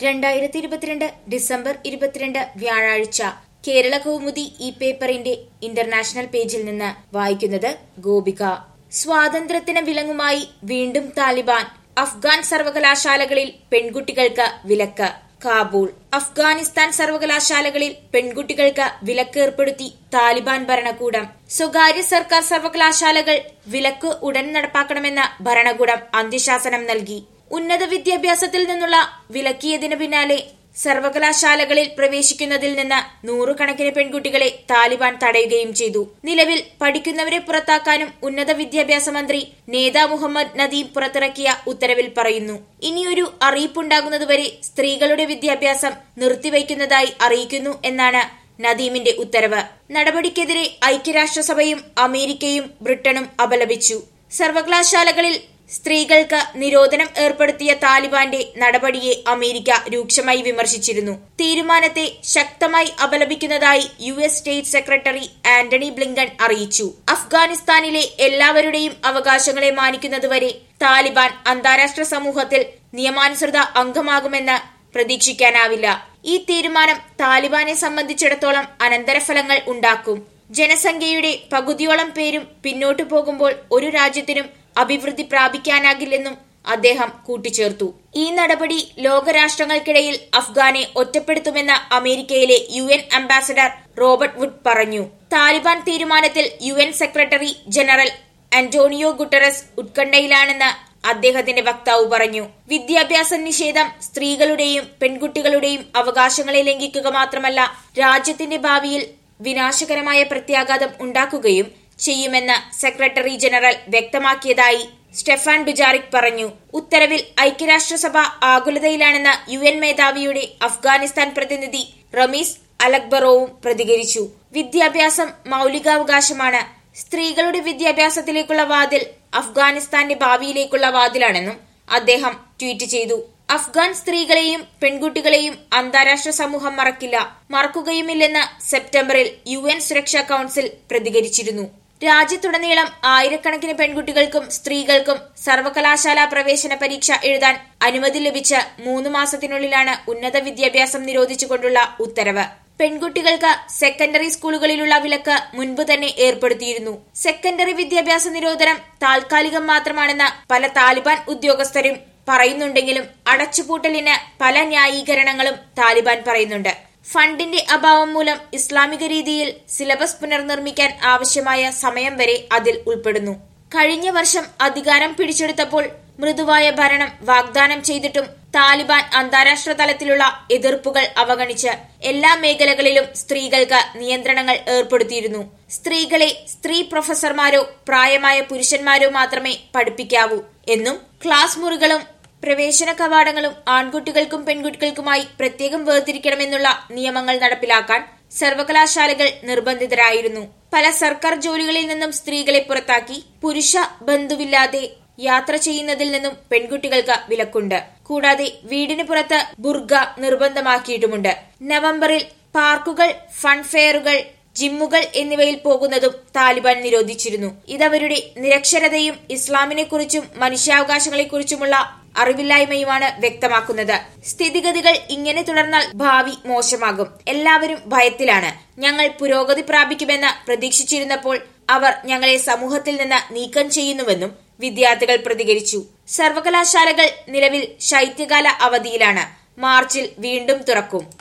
രണ്ടായിരത്തി ഇരുപത്തിരണ്ട് ഡിസംബർ ഇരുപത്തിരണ്ട് വ്യാഴാഴ്ച കേരള കൗമുദി ഈ പേപ്പറിന്റെ ഇന്റർനാഷണൽ പേജിൽ നിന്ന് വായിക്കുന്നത് ഗോപിക സ്വാതന്ത്ര്യത്തിന് വിലങ്ങുമായി വീണ്ടും താലിബാൻ അഫ്ഗാൻ സർവകലാശാലകളിൽ പെൺകുട്ടികൾക്ക് വിലക്ക് കാബൂൾ അഫ്ഗാനിസ്ഥാൻ സർവകലാശാലകളിൽ പെൺകുട്ടികൾക്ക് വിലക്ക് ഏർപ്പെടുത്തി താലിബാൻ ഭരണകൂടം സ്വകാര്യ സർക്കാർ സർവകലാശാലകൾ വിലക്ക് ഉടൻ നടപ്പാക്കണമെന്ന് ഭരണകൂടം അന്ത്യശാസനം നൽകി ഉന്നത വിദ്യാഭ്യാസത്തിൽ നിന്നുള്ള വിലക്കിയതിനു പിന്നാലെ സർവകലാശാലകളിൽ പ്രവേശിക്കുന്നതിൽ നിന്ന് നൂറുകണക്കിന് പെൺകുട്ടികളെ താലിബാൻ തടയുകയും ചെയ്തു നിലവിൽ പഠിക്കുന്നവരെ പുറത്താക്കാനും ഉന്നത വിദ്യാഭ്യാസ മന്ത്രി നേത മുഹമ്മദ് നദീം പുറത്തിറക്കിയ ഉത്തരവിൽ പറയുന്നു ഇനിയൊരു അറിയിപ്പുണ്ടാകുന്നതുവരെ സ്ത്രീകളുടെ വിദ്യാഭ്യാസം നിർത്തിവയ്ക്കുന്നതായി അറിയിക്കുന്നു എന്നാണ് നദീമിന്റെ ഉത്തരവ് നടപടിക്കെതിരെ ഐക്യരാഷ്ട്രസഭയും അമേരിക്കയും ബ്രിട്ടനും അപലപിച്ചു സർവകലാശാലകളിൽ സ്ത്രീകൾക്ക് നിരോധനം ഏർപ്പെടുത്തിയ താലിബാന്റെ നടപടിയെ അമേരിക്ക രൂക്ഷമായി വിമർശിച്ചിരുന്നു തീരുമാനത്തെ ശക്തമായി അപലപിക്കുന്നതായി U S state secretary Antony Blinken അറിയിച്ചു അഫ്ഗാനിസ്ഥാനിലെ എല്ലാവരുടെയും അവകാശങ്ങളെ മാനിക്കുന്നതുവരെ താലിബാൻ അന്താരാഷ്ട്ര സമൂഹത്തിൽ നിയമാനുസൃത അംഗമാകുമെന്ന് പ്രതീക്ഷിക്കാനാവില്ല ഈ തീരുമാനം താലിബാനെ സംബന്ധിച്ചിടത്തോളം അനന്തരഫലങ്ങൾ ഉണ്ടാക്കും ജനസംഖ്യയുടെ പകുതിയോളം പേരും പിന്നോട്ടു പോകുമ്പോൾ ഒരു രാജ്യത്തിനും അഭിവൃദ്ധി പ്രാപിക്കാനാകില്ലെന്നും അദ്ദേഹം കൂട്ടിച്ചേർത്തു ഈ നടപടി ലോകരാഷ്ട്രങ്ങൾക്കിടയിൽ അഫ്ഗാനെ ഒറ്റപ്പെടുത്തുമെന്ന് അമേരിക്കയിലെ U N ambassador Robert Wood പറഞ്ഞു താലിബാൻ തീരുമാനത്തിൽ U N secretary general Antonio Guterres ഉത്കണ്ഠയിലാണെന്ന് അദ്ദേഹത്തിന്റെ വക്താവ് പറഞ്ഞു വിദ്യാഭ്യാസ നിഷേധം സ്ത്രീകളുടെയും പെൺകുട്ടികളുടെയും അവകാശങ്ങളെ ലംഘിക്കുക മാത്രമല്ല രാജ്യത്തിന്റെ ഭാവിയിൽ വിനാശകരമായ പ്രത്യാഘാതം ഉണ്ടാക്കുകയും ചെയ്യുമെന്ന് സെക്രട്ടറി ജനറൽ വ്യക്തമാക്കിയതായി സ്റ്റെഫാൻ ഡുജാറിക് പറഞ്ഞു ഉത്തരവിൽ ഐക്യരാഷ്ട്രസഭ ആകുലതയിലാണെന്ന യു എൻ മേധാവിയുടെ അഫ്ഗാനിസ്ഥാൻ പ്രതിനിധി റമീസ് അലക്ബറോവും പ്രതികരിച്ചു വിദ്യാഭ്യാസം മൌലികാവകാശമാണ് സ്ത്രീകളുടെ വിദ്യാഭ്യാസത്തിലേക്കുള്ള വാതിൽ അഫ്ഗാനിസ്ഥാന്റെ ഭാവിയിലേക്കുള്ള വാതിലാണെന്നും അദ്ദേഹം ട്വീറ്റ് ചെയ്തു അഫ്ഗാൻ സ്ത്രീകളെയും പെൺകുട്ടികളെയും അന്താരാഷ്ട്ര സമൂഹം മറക്കില്ല മറക്കുകയുമില്ലെന്ന് സെപ്റ്റംബറിൽ യു എൻ സുരക്ഷാ കൌൺസിൽ പ്രതികരിച്ചിരുന്നു രാജ്യത്തുടനീളം ആയിരക്കണക്കിന് പെൺകുട്ടികൾക്കും സ്ത്രീകൾക്കും സർവകലാശാല പ്രവേശന പരീക്ഷ എഴുതാൻ അനുമതി ലഭിച്ച മൂന്ന് മാസത്തിനുള്ളിലാണ് ഉന്നത വിദ്യാഭ്യാസം നിരോധിച്ചുകൊണ്ടുള്ള ഉത്തരവ് പെൺകുട്ടികൾക്ക് സെക്കൻഡറി സ്കൂളുകളിലുള്ള വിലക്ക് മുൻപ് തന്നെ ഏർപ്പെടുത്തിയിരുന്നു സെക്കൻഡറി വിദ്യാഭ്യാസ നിരോധനം താൽക്കാലികം മാത്രമാണെന്ന് പല താലിബാൻ ഉദ്യോഗസ്ഥരും പറയുന്നുണ്ടെങ്കിലും അടച്ചുപൂട്ടലിന് പല ന്യായീകരണങ്ങളും താലിബാൻ പറയുന്നുണ്ട് ഫണ്ടിന്റെ അഭാവം മൂലം ഇസ്ലാമിക രീതിയിൽ സിലബസ് പുനർനിർമ്മിക്കാൻ ആവശ്യമായ സമയം വരെ അതിൽ ഉൾപ്പെടുന്നു കഴിഞ്ഞ വർഷം അധികാരം പിടിച്ചെടുത്തപ്പോൾ മൃദുവായ ഭരണം വാഗ്ദാനം ചെയ്തിട്ടും താലിബാൻ അന്താരാഷ്ട്ര തലത്തിലുള്ള എതിർപ്പുകൾ അവഗണിച്ച് എല്ലാ മേഖലകളിലും സ്ത്രീകൾക്ക് നിയന്ത്രണങ്ങൾ ഏർപ്പെടുത്തിയിരുന്നു സ്ത്രീകളെ സ്ത്രീ പ്രൊഫസർമാരോ പ്രായമായ പുരുഷന്മാരോ മാത്രമേ പഠിപ്പിക്കാവൂ എന്നും ക്ലാസ് മുറികളും പ്രവേശന കവാടങ്ങളും ആൺകുട്ടികൾക്കും പെൺകുട്ടികൾക്കുമായി പ്രത്യേകം വേർതിരിക്കണമെന്നുള്ള നിയമങ്ങൾ നടപ്പിലാക്കാൻ സർവകലാശാലകൾ നിർബന്ധിതരായിരുന്നു പല സർക്കാർ ജോലികളിൽ നിന്നും സ്ത്രീകളെ പുറത്താക്കി പുരുഷ ബന്ധുവില്ലാതെ യാത്ര ചെയ്യുന്നതിൽ നിന്നും പെൺകുട്ടികൾക്ക് വിലക്കുണ്ട് കൂടാതെ വീടിന് പുറത്ത് ബുർഗ നിർബന്ധമാക്കിയിട്ടുമുണ്ട് നവംബറിൽ പാർക്കുകൾ ഫൺഫെയറുകൾ ജിമ്മുകൾ എന്നിവയിൽ പോകുന്നതും താലിബാൻ നിരോധിച്ചിരുന്നു ഇതവരുടെ നിരക്ഷരതയും ഇസ്ലാമിനെക്കുറിച്ചും മനുഷ്യാവകാശങ്ങളെക്കുറിച്ചുമുള്ള അറിവില്ലായ്മയുമാണ് വ്യക്തമാക്കുന്നത് സ്ഥിതിഗതികൾ ഇങ്ങനെ തുടർന്നാൽ ഭാവി മോശമാകും എല്ലാവരും ഭയത്തിലാണ് ഞങ്ങൾ പുരോഗതി പ്രാപിക്കുമെന്ന് പ്രതീക്ഷിച്ചിരുന്നപ്പോൾ അവർ ഞങ്ങളെ സമൂഹത്തിൽ നിന്ന് നീക്കം ചെയ്യുന്നുവെന്നും വിദ്യാർത്ഥികൾ പ്രതികരിച്ചു സർവകലാശാലകൾ നിലവിൽ ശൈത്യകാല അവധിയിലാണ് മാർച്ചിൽ വീണ്ടും തുറക്കും